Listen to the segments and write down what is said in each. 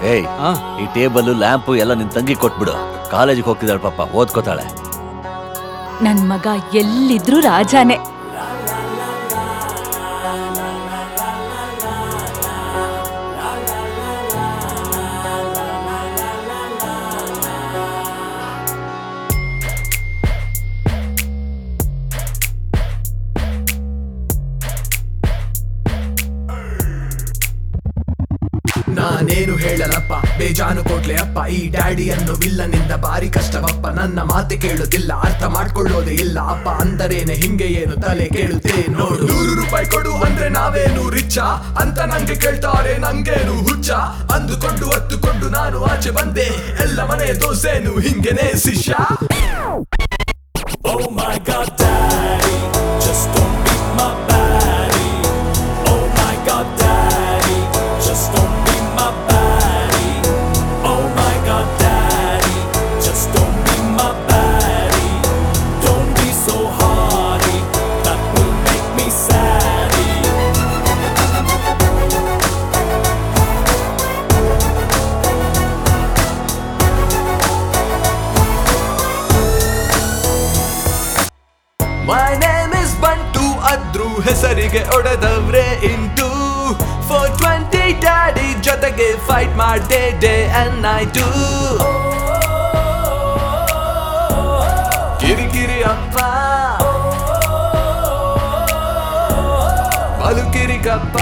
ಏಯ್ ಆ, ಈ ಟೇಬಲ್ ಲ್ಯಾಂಪು ಎಲ್ಲ ನಿನ್ ತಂಗಿ ಕೊಟ್ಬಿಡು ಕಾಲೇಜಿಗೆ ಹೋಗ್ತಿದ್ದಾಳೆ ಪಾಪ ಓದ್ಕೋತಾಳೆ ನನ್ ಮಗ ಎಲ್ಲಿದ್ರು ರಾಜಾನೇ ನಾನೇನು ಹೇಳಲಪ್ಪ ಬೇಜಾನು ಕೊಡ್ಲೆ ಅಪ್ಪ ಈ ಡ್ಯಾಡಿಯನ್ನು ವಿಲ್ಲನಿಂದ ಬಾರಿ ಕಷ್ಟವಪ್ಪ ನನ್ನ ಮಾತೆ ಕೇಳುದಿಲ್ಲ ಅರ್ಥ ಮಾಡ್ಕೊಳ್ಳೋದೇ ಇಲ್ಲ ಅಪ್ಪ ಅಂದರೇನೆ ಹಿಂಗೆ ಏನು ತಲೆ ಕೇಳುತ್ತೆ ನೋಡು ನೂರು ರೂಪಾಯಿ ಕೊಡು ಅಂದ್ರೆ ನಾವೇನು ರಿಚ್ಚ ಅಂತ ನಂಗೆ ಕೇಳ್ತಾರೆ ನಂಗೇನು ಹುಚ್ಚ ಅಂದುಕೊಂಡು ಹತ್ತುಕೊಂಡು ನಾನು ಆಚೆ ಬಂದೆ ಎಲ್ಲ ಮನೆ ದೋಸೆನು ಹಿಂಗೆನೆ ಶಿಷ್ಯ Oh my god, daddy, just don't beat my baddie. Oh my god, daddy, just don't be my baddie. Oh my god, daddy, just don't be my baddie. Don't be so hardy, that will make me saddy. My name is Bantu ಅದ್ರು ಹೆಸರಿಗೆ ಒಡೆದವ್ರೆ into four twenty daddy ಜೊತೆಗೆ fight ಮಾಡ್ದೆ day and night ಕಿರಿಕಿರಿ ಅಪ್ಪ ಬಲು ಕಿರಿಕಪ್ಪ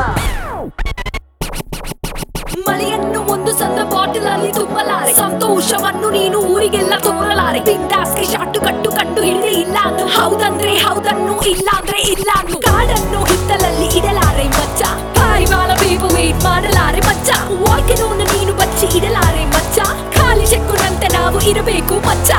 ಮಳೆಯನ್ನು ಒಂದು ಸಣ್ಣ ಬಾಟಲ್ ಅಲ್ಲಿ ತುಂಬಲಾರೆ ಸಂತೋಷವನ್ನು ನೀನು ಊರಿಗೆಲ್ಲ ತೋರಲಾರೆ ಬಿಂದಾಸ್ಗೆ ಶಾಟು ಕಟ್ಟು ಕಂಡು ಹಿಡಿದೆ ಇಲ್ಲ ಅನ್ನು ಹೌದಂದ್ರೆ ಹೌದನ್ನು ಇಲ್ಲ ಅಂದ್ರೆ ಇಲ್ಲ ಅನ್ನು ಕಾಡನ್ನು ಹಿತ್ತಲಲ್ಲಿ ಇಡಲಾರೆ ಮಚ್ಚ ಕಾಯಿವಾಲ ಬೇವು ವೇಟ್ ಮಾಡಲಾರೆ ಮಚ್ಚ ವಾಕ್ಯನವನ್ನು ನೀನು ಬಚ್ಚಿ ಇಡಲಾರೆ ಮಚ್ಚ ಖಾಲಿ ಚೆಕ್ಕುನಂತೆ ನಾವು ಇರಬೇಕು ಮಚ್ಚ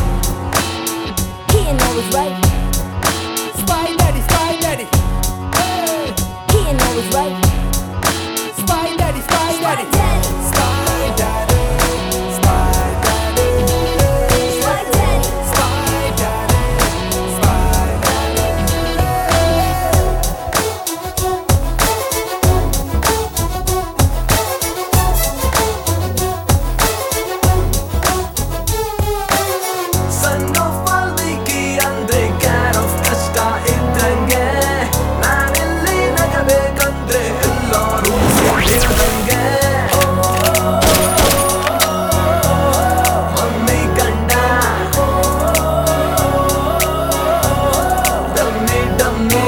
He ain't always right. Spy daddy, spy daddy, He ain't always right. spy daddy, spy daddy. Daddy, Spy daddy, spy daddy, spy daddy. spy daddy, spy daddy. Son of Valmiki ಅಂದ್ರೆ ಕ್ಯಾನ್ ಆಫ್ ಕಷ್ಟ ಇದ್ದಂಗೆ ನಾನೆಲ್ಲಿ ನಗಬೇಕಂದ್ರೆ ಎಲ್ಲರೂ ಸೇರಿದಂಗೆ mummy ಗಂಡ dummy dummy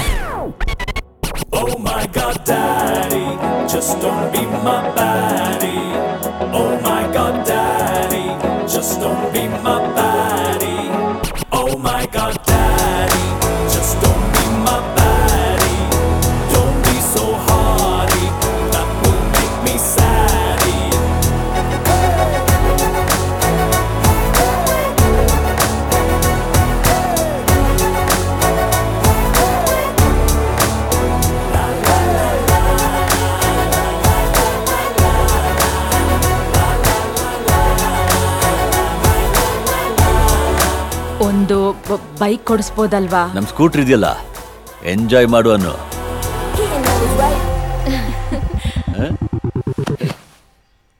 Oh my god, daddy, just don't be my baddie. Oh my god, daddy, just don't be my baddie. Oh my god, daddy, just don't be my baddie. Don't be so hardy, that will make me saddy. ಒಂದು bike ಕೊಡಿಸ್ಬೋದಲ್ವಾ ನಮ್ scooter ಇದೆಯಲ್ಲ enjoy ಮಾಡು ಅನ್ನು He ain't always right.